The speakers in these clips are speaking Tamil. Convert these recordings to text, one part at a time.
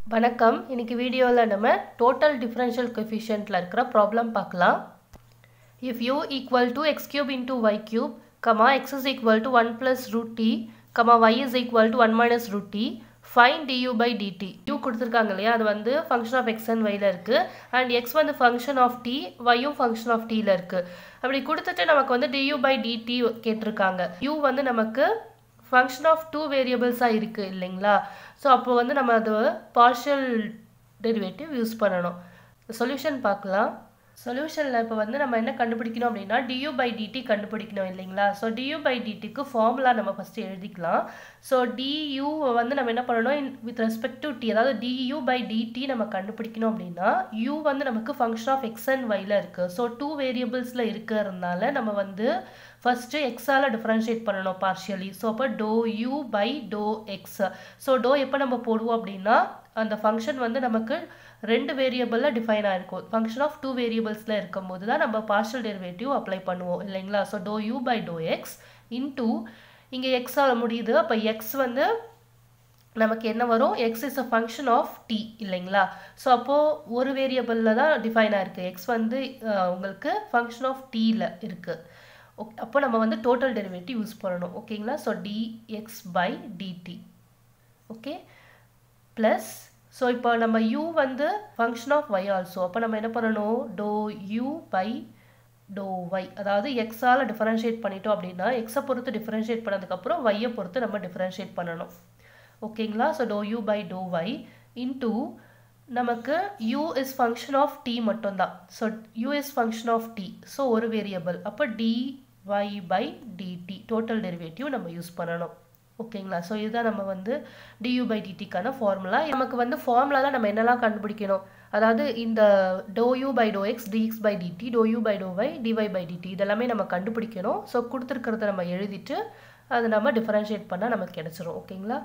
வணக்கம் இன்னைக்கு வீடியோவில் நம்ம டோட்டல் டிஃபரன்ஷியல் கொஃபிஷியன்ட்டில் இருக்கிற ப்ராப்ளம் பார்க்கலாம் if u equal to x cube into y cube comma x is equal to one plus root t comma y is equal to one minus root t fine du by dt u கொடுத்துருக்காங்க இல்லையா அது வந்து ஃபங்க்ஷன் ஆஃப் எக்ஸ் அண்ட் ஒயில் இருக்குது அண்ட் எக்ஸ் வந்து ஃபங்க்ஷன் ஆஃப் டி ஒய்யும் ஃபங்க்ஷன் ஆஃப் டியில் இருக்குது அப்படி கொடுத்துட்டு நமக்கு வந்து டியூ பை டிடி கேட்டிருக்காங்க யூ வந்து நமக்கு ஃபங்க்ஷன் ஆஃப் டூ வேரியபிள்ஸாக இருக்குது இல்லைங்களா ஸோ அப்போ வந்து நம்ம அது பார்ஷியல் டெரிவேட்டிவ் யூஸ் பண்ணணும் சொல்யூஷன் பார்க்கலாம் சொல்யூஷனில் இப்போ வந்து நம்ம என்ன கண்டுபிடிக்கணும் அப்படின்னா டியூ பை டிடி கண்டுபிடிக்கணும் இல்லைங்களா ஸோ டியூ பை டிடிக்கு ஃபார்முலா நம்ம ஃபஸ்ட்டு எழுதிக்கலாம் ஸோ டியூ வந்து நம்ம என்ன பண்ணணும் வித் ரெஸ்பெக்ட் டு டி அதாவது டியூ பை டிடி நம்ம கண்டுபிடிக்கணும் அப்படின்னா யூ வந்து நமக்கு ஃபங்க்ஷன் ஆஃப் எக்ஸ் அண்ட் ஒயில் இருக்குது ஸோ டூ வேரியபிள்ஸில் இருக்கிறதுனால நம்ம வந்து ஃபஸ்ட்டு எக்ஸால் டிஃப்ரென்ஷியேட் பண்ணணும் பார்ஷியலி ஸோ அப்போ do u by do x so do எப்போ நம்ம போடுவோம் அப்படின்னா அந்த ஃபங்க்ஷன் வந்து நமக்கு ரெண்டு வேரியபிளில் டிஃபைன் ஆகிருக்கும் ஃபங்க்ஷன் ஆஃப் டூ வேரியபிள்ஸில் இருக்கும்போது தான் நம்ம பார்ஷியல் டெரிவேட்டிவ் அப்ளை பண்ணுவோம் இல்லைங்களா so do u by do x into இங்கே எக்ஸால் முடியுது அப்போ எக்ஸ் வந்து நமக்கு என்ன வரும் x is a function of t இல்லைங்களா ஸோ அப்போது ஒரு வேரியபிளில் தான் டிஃபைன் ஆகிருக்கு எக்ஸ் வந்து உங்களுக்கு ஃபங்க்ஷன் ஆஃப் டியில் இருக்குது ஓகே அப்போ நம்ம வந்து டோட்டல் டெரிவேட்டிவ் யூஸ் பண்ணணும் ஓகேங்களா so dx by dt okay plus so இப்போ நம்ம யூ வந்து ஃபங்க்ஷன் ஆஃப் ஒய் ஆல்சோ அப்போ நம்ம என்ன பண்ணணும் do u by do y அதாவது எக்ஸால் டிஃபரன்ஷியேட் பண்ணிட்டோம் அப்படின்னா எக்ஸை பொறுத்து டிஃபரன்ஷியேட் பண்ணதுக்கப்புறம் ஒய்யை பொறுத்து நம்ம டிஃபரன்ஷியேட் பண்ணணும் ஓகேங்களா so do u by do y into நமக்கு u is function of t மட்டும்தான் so u is function of t so ஒரு வேரியபிள் அப்போ d y by dt total derivative நம்ம யூஸ் பண்ணணும் ஓகேங்களா ஸோ இதுதான் நம்ம வந்து டியூ பை டிடிக்கான ஃபார்முலா நமக்கு வந்து ஃபார்முலாவில் நம்ம என்னெல்லாம் கண்டுபிடிக்கணும் அதாவது இந்த do u by do x dx by dt do u by do y dy by dt இதெல்லாமே நம்ம கண்டுபிடிக்கணும் ஸோ கொடுத்துருக்கிறத நம்ம எழுதிட்டு அதை நம்ம டிஃபரன்ஷியேட் பண்ணால் நமக்கு கிடச்சிரும் ஓகேங்களா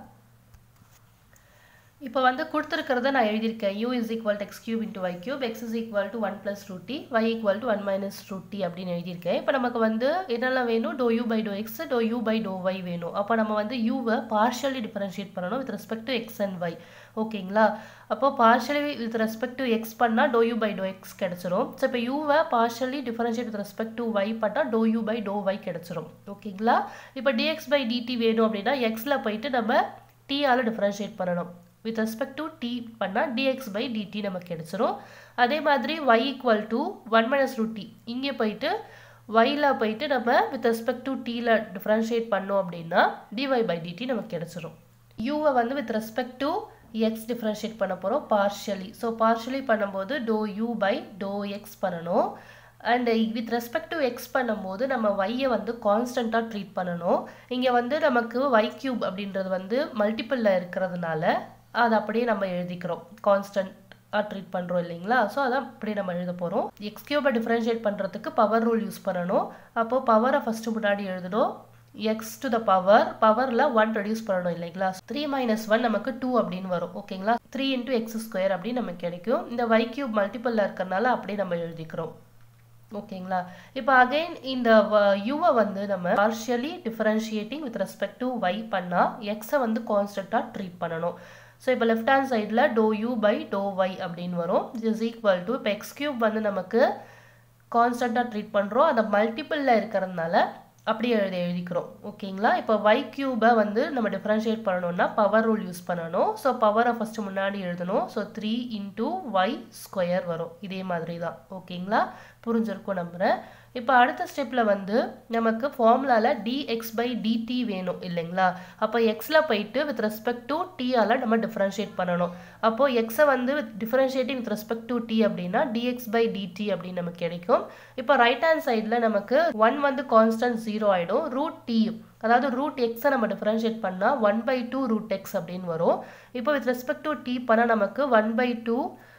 இப்போ வந்து கொடுத்துருக்கிறத நான் எழுதியிருக்கேன் u is equal to x cube into y cube x is equal to one plus root t y equal to one minus root t அப்படின்னு எழுதியிருக்கேன் இப்போ நமக்கு வந்து என்னெல்லாம் வேணும் do u by do x do u by do y வேணும் அப்போ நம்ம வந்து யூவை பார்ஷியலி டிஃபரன்ஷியேட் பண்ணணும் with respect to x and y ஓகேங்களா அப்போ partially with respect to x பண்ணால் do u by do x கிடச்சிரும் ஸோ இப்போ யூவை partially differentiate with respect to y பண்ணால் do u by do y கிடச்சிரும் ஓகேங்களா இப்போ டிஎக்ஸ் பை டிடி வேணும் அப்படின்னா எக்ஸில் போயிட்டு நம்ம டீயால் டிஃபரன்ஷியேட் பண்ணணும் வித் ரெஸ்பெக்ட் டு டி பண்ணால் டிஎக்ஸ் பை டிடி நமக்கு கிடச்சிரும் அதே மாதிரி y equal to one minus root t இங்கே போயிட்டு ஒயில் போயிட்டு நம்ம வித் ரெஸ்பெக்ட் டு டீயில் டிஃப்ரென்ஷியேட் பண்ணோம் அப்படின்னா டிஒய் பை டிடி நமக்கு கிடச்சிரும் யூவை வந்து with respect to x differentiate பண்ண போகிறோம் பார்ஷியலி ஸோ பார்ஷியலி பண்ணும்போது do u by do x பண்ணணும் and with respect to x பண்ணும்போது நம்ம ஒய்யை வந்து கான்ஸ்டண்ட்டாக ட்ரீட் பண்ணணும் இங்கே வந்து நமக்கு ஒய் கியூப் அப்படின்றது வந்து மல்டிப்பிளில் இருக்கிறதுனால அதை அப்படியே நம்ம எழுதிக்கிறோம் கான்ஸ்டன்ட்டாக ட்ரீட் பண்ணுறோம் இல்லைங்களா ஸோ அதை அப்படியே நம்ம எழுத போகிறோம் எக்ஸ் கியூபை டிஃப்ரென்ஷியேட் பண்ணுறதுக்கு பவர் ரூல் யூஸ் பண்ணணும் அப்போது பவரை ஃபஸ்ட்டு முன்னாடி எழுதணும் எக்ஸ் டு த பவர் பவரில் ஒன் ரெடியூஸ் பண்ணணும் இல்லைங்களா த்ரீ மைனஸ் ஒன் நமக்கு டூ அப்படின்னு வரும் ஓகேங்களா த்ரீ இன்டூ எக்ஸ் ஸ்கொயர் அப்படின்னு நமக்கு கிடைக்கும் இந்த ஒய் கியூப் மல்டிப்பிளில் இருக்கிறனால அப்படியே நம்ம எழுதிக்கிறோம் ஓகேங்களா இப்போ அகைன் இந்த யூவை வந்து நம்ம partially differentiating with respect to y பண்ணால் எக்ஸை வந்து கான்ஸ்டண்ட்டாக ட்ரீட் பண்ணணும் ஸோ இப்போ லெஃப்ட் ஹேண்ட் சைடில் do u by do y அப்படின்னு வரும் இஸ் ஈக்குவல் டு இப்போ எக்ஸ் கியூப் வந்து நமக்கு கான்ஸ்டண்ட்டாக ட்ரீட் பண்ணுறோம் அந்த மல்டிப்பிளில் இருக்கிறதுனால அப்படியே எழுதி எழுதிக்கிறோம் ஓகேங்களா இப்போ ஒய் கியூபை வந்து நம்ம டிஃப்ரென்ஷியேட் பண்ணணும்னா பவர் ரூல் யூஸ் பண்ணணும் ஸோ பவரை ஃபஸ்ட்டு முன்னாடி எழுதணும் so three into y square வரும் இதே மாதிரி தான் ஓகேங்களா புரிஞ்சிருக்கும் நம்புகிறேன் இப்போ அடுத்த ஸ்டெப்பில் வந்து நமக்கு ஃபார்முலாவில் டிஎக்ஸ் பை டிடி வேணும் இல்லைங்களா அப்போ எக்ஸில் போயிட்டு வித் ரெஸ்பெக்ட் டு டியால் நம்ம டிஃப்ரென்ஷியேட் பண்ணணும் அப்போது எக்ஸை வந்து with differentiating with respect to t அப்படின்னா டிஎக்ஸ் பை டிடி அப்படின்னு நமக்கு கிடைக்கும் இப்போ ரைட் ஹேண்ட் சைடில் நமக்கு ஒன் வந்து கான்ஸ்டன்ட் ஜீரோ ஆகிடும் ரூட் டி அதாவது ரூட் எக்ஸை நம்ம டிஃப்ரென்ஷியேட் பண்ணால் one by two root x அப்படின்னு வரும் இப்போ வித் ரெஸ்பெக்ட் டு டி பண்ணால் நமக்கு one by two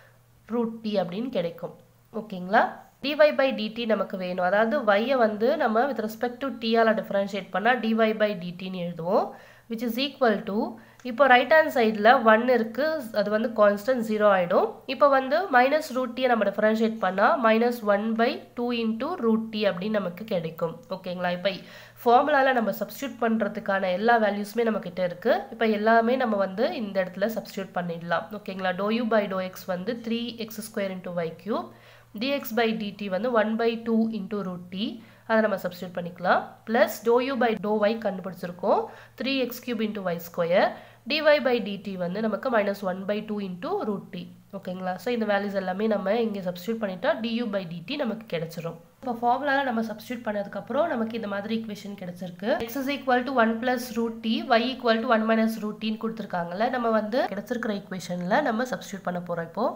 root t அப்படின்னு கிடைக்கும் ஓகேங்களா டிஒய் பை டிடி நமக்கு வேணும் அதாவது ஒய்யை வந்து நம்ம வித் ரெஸ்பெக்ட் டு டியால் டிஃப்ரென்ஷியேட் பண்ணால் டிஒய் பை டிடின்னு எழுதுவோம் விச் இஸ் ஈக்குவல் டு இப்போ ரைட் ஹேண்ட் சைடில் ஒன் இருக்குது அது வந்து கான்ஸ்டன்ட் ஜீரோ ஆகிடும் இப்போ வந்து மைனஸ் ரூட் டியை நம்ம டிஃபரன்ஷியேட் பண்ணால் minus one by two into root t அப்படின்னு நமக்கு கிடைக்கும் ஓகேங்களா இப்போ ஃபார்முலாவில் நம்ம சப்ஸ்டியூட் பண்ணுறதுக்கான எல்லா வேல்யூஸுமே நம்மக்கிட்ட இருக்குது இப்போ எல்லாமே நம்ம வந்து இந்த இடத்துல சப்ஸ்டியூட் பண்ணிடலாம் ஓகேங்களா do u by do x வந்து three x square into y cube dx by dt வந்து one by two into root t அதை நம்ம சப்ஸ்டியூட் பண்ணிக்கலாம் plus do u by do y கண்டுபிடிச்சிருக்கோம் three x cube into y square dy by dt வந்து நமக்கு minus one by two into root t ஓகேங்களா ஸோ இந்த வேல்யூஸ் எல்லாமே நம்ம இங்கே சப்ஸ்டியூட் பண்ணிட்டா டியூ பை டிடி நமக்கு கிடைச்சிரும் இப்போ ஃபார்முலாவில் நம்ம சப்ஸ்டியூட் பண்ணதுக்கப்புறம் நமக்கு இந்த மாதிரி இக்குவேஷன் கிடைச்சிருக்கு x is equal to one plus root t y equal to one minus root டின்னு கொடுத்துருக்காங்கல்ல நம்ம வந்து கிடைச்சிருக்கிற இக்குவேஷனில் நம்ம சப்ஸ்டியூட் பண்ண போகிறோம் இப்போது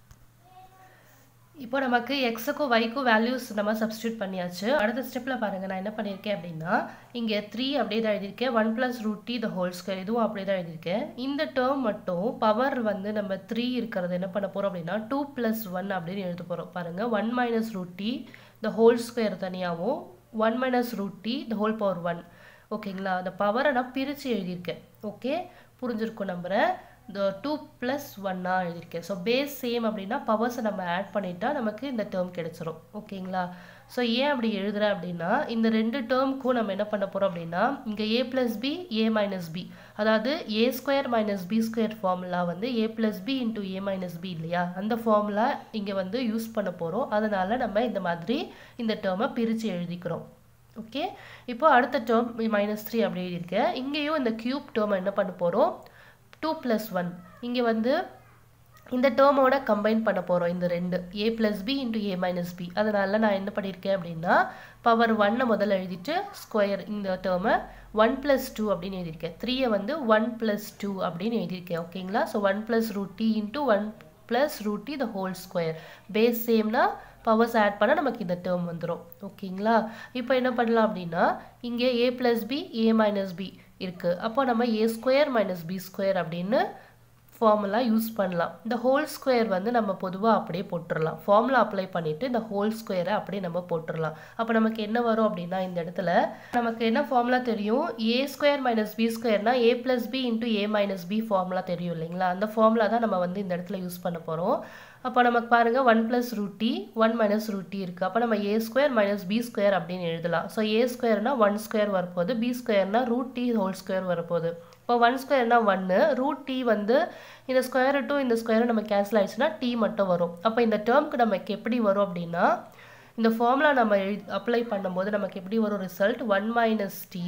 இப்போ நமக்கு எக்ஸுக்கும் ஒய்க்கும் வேல்யூஸ் நம்ம சப்ஸ்டியூட் பண்ணியாச்சு அடுத்த ஸ்டெப்பில் பாருங்கள் நான் என்ன பண்ணியிருக்கேன் அப்படின்னா இங்கே த்ரீ அப்படியே தான் எழுதியிருக்கேன் one plus root t the whole square இதுவும் அப்படியே தான் எழுதியிருக்கேன் இந்த டேர்ம் மட்டும் பவர் வந்து நம்ம த்ரீ இருக்கிறது என்ன பண்ண போகிறோம் அப்படின்னா டூ ப்ளஸ் ஒன் அப்படின்னு எழுத போகிறோம் பாருங்கள் one minus root t the whole square தனியாகவும் one minus root t the whole power one ஓகேங்களா அந்த பவரை நான் பிரித்து எழுதியிருக்கேன் ஓகே புரிஞ்சிருக்கும் நம்புகிறேன் இந்த டூ ப்ளஸ் ஒன்னாக எழுதியிருக்கேன் ஸோ பேஸ் சேம் அப்படின்னா பவர்ஸை நம்ம ஆட் பண்ணிட்டா நமக்கு இந்த டேர்ம் கிடைச்சிரும் ஓகேங்களா ஸோ ஏன் அப்படி எழுதுறேன் அப்படின்னா இந்த ரெண்டு டேர்முக்கும் நம்ம என்ன பண்ண போகிறோம் அப்படின்னா இங்கே a plus b a minus b அதாவது a square minus b square formula வந்து a plus b into a minus b இல்லையா அந்த ஃபார்முலா இங்கே வந்து யூஸ் பண்ண போகிறோம் அதனால் நம்ம இந்த மாதிரி இந்த டேர்மை பிரித்து எழுதிக்கிறோம் ஓகே இப்போ அடுத்த டேர்ம் மைனஸ் த்ரீ அப்படி எழுதியிருக்கேன் இங்கேயும் இந்த க்யூப் டேர்மை என்ன பண்ண போகிறோம் டூ ப்ளஸ் ஒன் இங்கே வந்து இந்த டேர்மோட கம்பைன் பண்ண போகிறோம் இந்த ரெண்டு a plus b into a minus b அதனால நான் என்ன பண்ணியிருக்கேன் அப்படின்னா பவர் ஒன்னை முதல்ல எழுதிட்டு ஸ்கொயர் இந்த டேர்மை ஒன் ப்ளஸ் டூ அப்படின்னு எழுதியிருக்கேன் த்ரீயை வந்து ஒன் ப்ளஸ் டூ அப்படின்னு எழுதியிருக்கேன் ஓகேங்களா so one plus root t into one plus root t the whole square base சேம்னா பவர்ஸ் ஆட் பண்ணால் நமக்கு இந்த டேர்ம் வந்துடும் ஓகேங்களா இப்போ என்ன பண்ணலாம் அப்படின்னா இங்கே a plus b a minus b இருக்குது அப்போ நம்ம a square minus b square அப்படின்னு ஃபார்முலா யூஸ் பண்ணலாம் இந்த ஹோல் ஸ்கொயர் வந்து நம்ம பொதுவாக அப்படியே போட்டுடலாம் ஃபார்முலா அப்ளை பண்ணிவிட்டு இந்த ஹோல் ஸ்கொயரை அப்படியே நம்ம போட்டுடலாம் அப்போ நமக்கு என்ன வரும் அப்படின்னா இந்த இடத்துல நமக்கு என்ன ஃபார்முலா தெரியும் ஏ ஸ்கொயர் மைனஸ் பி ஸ்கொயர்னா a plus b into a minus b formula தெரியும் இல்லைங்களா அந்த ஃபார்முலா தான் நம்ம வந்து இந்த இடத்துல யூஸ் பண்ண போகிறோம் அப்போ நமக்கு பாருங்கள் one plus root t one minus root t இருக்குது அப்போ நம்ம a square minus b square அப்படின்னு எழுதலாம் ஸோ ஏ ஸ்கொயர்னா ஒன் ஸ்கொயர் வரப்போகுது பி ஸ்கொயர்னா ரூட் டி ஹோல் ஸ்கொயர் வரப்போகுது இப்போ ஒன் ஸ்கொயர்னா ஒன்று ரூட் டி வந்து இந்த ஸ்கொயர் டூ இந்த ஸ்கொயர் நம்ம கேன்சல் ஆயிடுச்சுன்னா டி மட்டும் வரும் அப்போ இந்த டேர்முக்கு நமக்கு எப்படி வரும் அப்படின்னா இந்த ஃபார்முலா நம்ம எழு அப்ளை பண்ணும்போது நமக்கு எப்படி வரும் result one minus t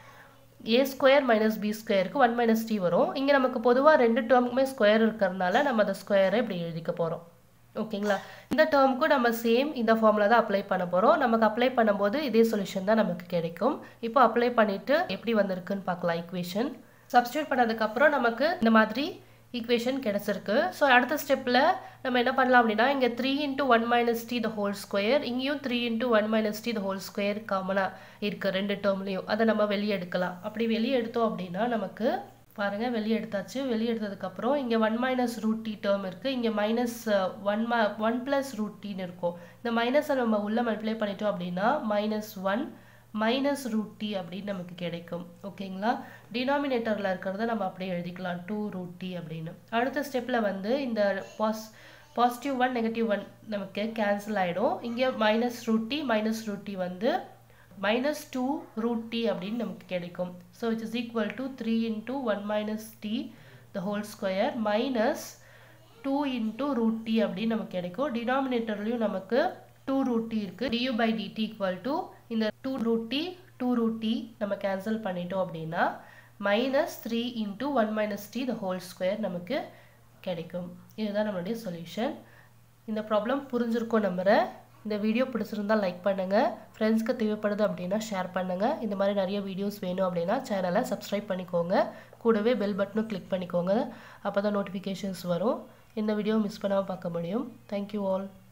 a square minus b ஸ்கொயருக்கு ஒன் மைனஸ் டி வரும் இங்கே நமக்கு பொதுவாக ரெண்டு டேர்முக்குமே ஸ்கொயர் இருக்கிறதுனால நம்ம அந்த ஸ்கொயரை இப்படி எழுதிக்க போகிறோம் ஓகேங்களா இந்த டேர்முக்கும் நம்ம சேம் இந்த ஃபார்முலா தான் அப்ளை பண்ண போகிறோம் நமக்கு அப்ளை பண்ணும்போது இதே சொல்யூஷன் தான் நமக்கு கிடைக்கும் இப்போ அப்ளை பண்ணிவிட்டு எப்படி வந்திருக்குன்னு பார்க்கலாம் ஈக்குவேஷன் சப்ஸ்டியூட் பண்ணதுக்கப்புறம் நமக்கு இந்த மாதிரி ஈக்குவேஷன் கிடச்சிருக்கு ஸோ அடுத்த ஸ்டெப்பில் நம்ம என்ன பண்ணலாம் அப்படின்னா இங்கே three into one minus t the whole square இங்கேயும் three into one minus t the whole square காமனாக இருக்குது ரெண்டு டேர்ம்லேயும் அதை நம்ம வெளியே எடுக்கலாம் அப்படி வெளியே எடுத்தோம் அப்படின்னா நமக்கு பாருங்கள் வெளியே எடுத்தாச்சு வெளியே எடுத்ததுக்கப்புறம் இங்கே one minus root t term இருக்குது இங்கே மைனஸ் ஒன் ம ஒன் ப்ளஸ் ரூட் டின்னு இருக்கும் இந்த மைனஸை நம்ம உள்ளே மல்டிப்ளை பண்ணிட்டோம் அப்படின்னா minus one minus root t அப்படின்னு நமக்கு கிடைக்கும் ஓகேங்களா டினாமினேட்டரில் இருக்கிறத நம்ம அப்படியே எழுதிக்கலாம் டூ ரூட் டி அப்படின்னு அடுத்த ஸ்டெப்பில் வந்து இந்த பாஸ் பாசிட்டிவ் ஒன் நெகட்டிவ் ஒன் நமக்கு கேன்சல் ஆகிடும் இங்கே minus root t minus root t வந்து மைனஸ் டூ ரூட் டி அப்படின்னு நமக்கு கிடைக்கும் so it is equal to three into one minus t the whole square minus two into root t அப்படின்னு நமக்கு கிடைக்கும் டினாமினேட்டர்லையும் நமக்கு டூ ரூட் டி இருக்குது du by dt equal to இந்த two root t two root t நம்ம கேன்சல் பண்ணிட்டோம் அப்படின்னா minus three into one minus t the whole square நமக்கு கிடைக்கும் இதுதான் நம்மளுடைய சொல்யூஷன் இந்த ப்ராப்ளம் புரிஞ்சிருக்கும் நம்புகிறேன் இந்த வீடியோ பிடிச்சிருந்தால் லைக் பண்ணுங்கள் ஃப்ரெண்ட்ஸ்க்கு தேவைப்படுது அப்படின்னா ஷேர் பண்ணுங்கள் இந்த மாதிரி நிறைய வீடியோஸ் வேணும் அப்படின்னா சேனலை சப்ஸ்கிரைப் பண்ணிக்கோங்க கூடவே பெல் பட்டனும் கிளிக் பண்ணிக்கோங்க அப்போ தான் நோட்டிஃபிகேஷன்ஸ் வரும் இந்த வீடியோ மிஸ் பண்ணாமல் பார்க்க முடியும் தேங்க்யூ ஆல்